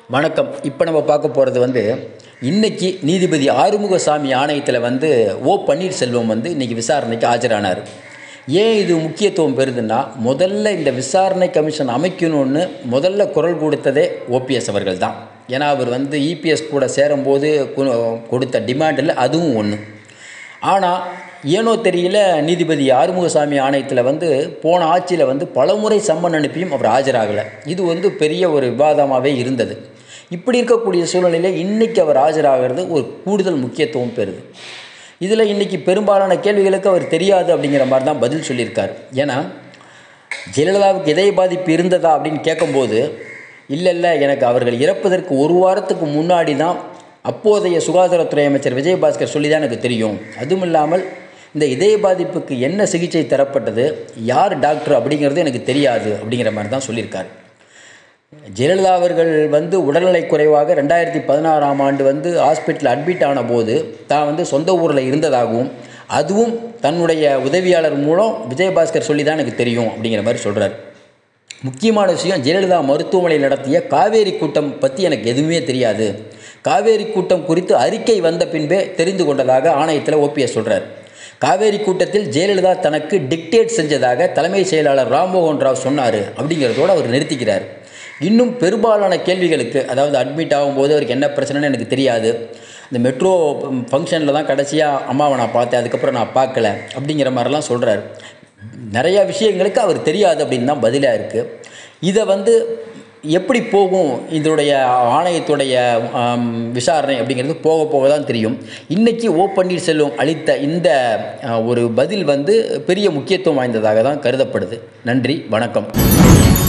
வணக்கம் இப்போ நம்ம பார்க்க போகிறது வந்து இன்னைக்கு நீதிபதி ஆறுமுகசாமி ஆணையத்தில் வந்து ஓ பன்னீர்செல்வம் வந்து இன்னைக்கு விசாரணைக்கு ஆஜரானார் ஏன் இது முக்கியத்துவம் பெறுதுன்னா முதல்ல இந்த விசாரணை கமிஷன் அமைக்கணும்னு முதல்ல குரல் கொடுத்ததே ஓபிஎஸ் அவர்கள் தான் ஏன்னா அவர் வந்து இபிஎஸ் கூட சேரும்போது கு- கொடுத்த டிமாண்டில் அதுவும் ஒன்று ஆனால் ஏனோ தெரியல நீதிபதி ஆறுமுகசாமி ஆணையத்தில் வந்து போன ஆட்சியில் வந்து பலமுறை சம்மன் அனுப்பியும் அவர் ஆஜராகலை இது வந்து பெரிய ஒரு விவாதமாகவே இருந்தது இப்படி இருக்கக்கூடிய சூழ்நிலையில் இன்றைக்கி அவர் ஆஜராகிறது ஒரு கூடுதல் முக்கியத்துவம் பெறுது இதில் இன்றைக்கி பெரும்பாலான கேள்விகளுக்கு அவர் தெரியாது அப்படிங்கிற மாதிரி தான் பதில் சொல்லியிருக்கார் ஏன்னா ஜெயலலிதாவுக்கு இதய பாதிப்பு இருந்ததா அப்படின்னு கேட்கும்போது இல்லை இல்லை எனக்கு அவர்கள் இறப்பதற்கு ஒரு வாரத்துக்கு முன்னாடி தான் அப்போதைய சுகாதாரத்துறை அமைச்சர் விஜயபாஸ்கர் சொல்லி தான் எனக்கு தெரியும் அதுவும் இல்லாமல் இந்த இதய பாதிப்புக்கு என்ன சிகிச்சை தரப்பட்டது யார் டாக்டர் அப்படிங்கிறது எனக்கு தெரியாது அப்படிங்கிற மாதிரி தான் சொல்லியிருக்காரு ஜெயலலிதா அவர்கள் வந்து உடல்நலை குறைவாக ரெண்டாயிரத்தி பதினாறாம் ஆண்டு வந்து ஹாஸ்பிட்டல் அட்மிட் ஆன போது தான் வந்து சொந்த ஊரில் இருந்ததாகவும் அதுவும் தன்னுடைய உதவியாளர் மூலம் விஜயபாஸ்கர் சொல்லி தான் எனக்கு தெரியும் அப்படிங்கிற மாதிரி சொல்கிறார் முக்கியமான விஷயம் ஜெயலலிதா மருத்துவமனையில் நடத்திய காவேரி கூட்டம் பற்றி எனக்கு எதுவுமே தெரியாது காவேரி கூட்டம் குறித்து அறிக்கை வந்த பின்பே தெரிந்து கொண்டதாக ஆணையத்தில் ஓபிஎஸ் சொல்கிறார் காவேரி கூட்டத்தில் ஜெயலலிதா தனக்கு டிக்டேட் செஞ்சதாக தலைமைச் செயலாளர் ராம்மோகன் ராவ் சொன்னார் அப்படிங்கிறதோடு அவர் நிறுத்திக்கிறார் இன்னும் பெரும்பாலான கேள்விகளுக்கு அதாவது அட்மிட் ஆகும்போது அவருக்கு என்ன பிரச்சனைன்னு எனக்கு தெரியாது இந்த மெட்ரோ ஃபங்க்ஷனில் தான் கடைசியாக அம்மாவை நான் பார்த்தேன் அதுக்கப்புறம் நான் பார்க்கல அப்படிங்கிற மாதிரிலாம் சொல்கிறார் நிறையா விஷயங்களுக்கு அவர் தெரியாது அப்படின்னு தான் பதிலாக இருக்குது இதை வந்து எப்படி போகும் இதனுடைய ஆணையத்துடைய ஆம், விசாரணை அப்படிங்கிறது போக போக தான் தெரியும் இன்றைக்கி ஓ பன்னீர்செல்வம் அளித்த இந்த ஆ, ஒரு பதில் வந்து பெரிய முக்கியத்துவம் வாய்ந்ததாக தான் கருதப்படுது நன்றி வணக்கம்